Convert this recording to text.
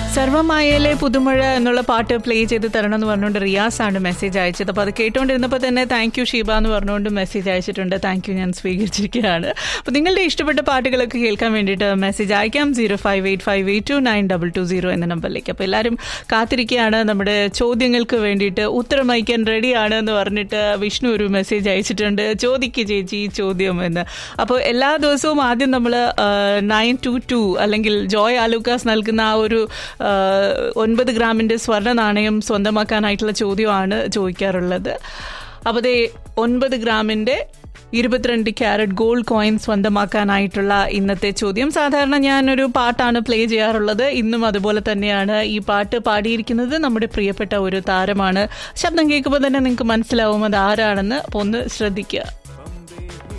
സർവമായയിലെ പുതുമഴ എന്നുള്ള പാട്ട് പ്ലേ ചെയ്ത് തരണം എന്ന് പറഞ്ഞുകൊണ്ട് റിയാസ് ആണ് മെസ്സേജ് അയച്ചത് അപ്പോൾ അത് കേട്ടുകൊണ്ടിരുന്നപ്പോൾ തന്നെ താങ്ക് യു ഷീബ എന്ന് പറഞ്ഞുകൊണ്ട് മെസ്സേജ് അയച്ചിട്ടുണ്ട് താങ്ക് യു ഞാൻ സ്വീകരിച്ചിരിക്കുകയാണ് അപ്പോൾ നിങ്ങളുടെ ഇഷ്ടപ്പെട്ട പാട്ടുകളൊക്കെ കേൾക്കാൻ വേണ്ടിയിട്ട് മെസ്സേജ് അയക്കാം zero five eight five eight two nine double two zero എന്ന നമ്പറിലേക്ക് അപ്പോൾ എല്ലാവരും കാത്തിരിക്കുകയാണ് നമ്മുടെ ചോദ്യങ്ങൾക്ക് വേണ്ടിയിട്ട് ഉത്തരം അയക്കാൻ റെഡിയാണ് എന്ന് പറഞ്ഞിട്ട് വിഷ്ണു ഒരു മെസ്സേജ് അയച്ചിട്ടുണ്ട് ചോദിക്ക് ചേച്ചി ഈ ചോദ്യം എന്ന് അപ്പോൾ എല്ലാ ദിവസവും ആദ്യം നമ്മൾ നയൻ ടു ടു അല്ലെങ്കിൽ ജോയ് ആലൂക്കാസ് നൽകുന്ന ആ ഒരു ആ, ഒൻപത് ഗ്രാമിൻ്റെ സ്വർണ്ണ നാണയം സ്വന്തമാക്കാനായിട്ടുള്ള ചോദ്യമാണ് ചോദിക്കാറുള്ളത് അപ്പോൾ ദേ ഒൻപത് ഗ്രാമിൻ്റെ ഇരുപത്തിരണ്ട് ക്യാരറ്റ് ഗോൾഡ് കോയിൻ സ്വന്തമാക്കാനായിട്ടുള്ള ഇന്നത്തെ ചോദ്യം സാധാരണ ഞാനൊരു പാട്ടാണ് പ്ലേ ചെയ്യാറുള്ളത് ഇന്നും അതുപോലെ തന്നെയാണ് ഈ പാട്ട് പാടിയിരിക്കുന്നത് നമ്മുടെ പ്രിയപ്പെട്ട ഒരു താരമാണ് ശബ്ദം കേൾക്കുമ്പോൾ തന്നെ നിങ്ങൾക്ക് മനസ്സിലാവും അത് ആരാണെന്ന് അപ്പോൾ ഒന്ന് ശ്രദ്ധിക്കുക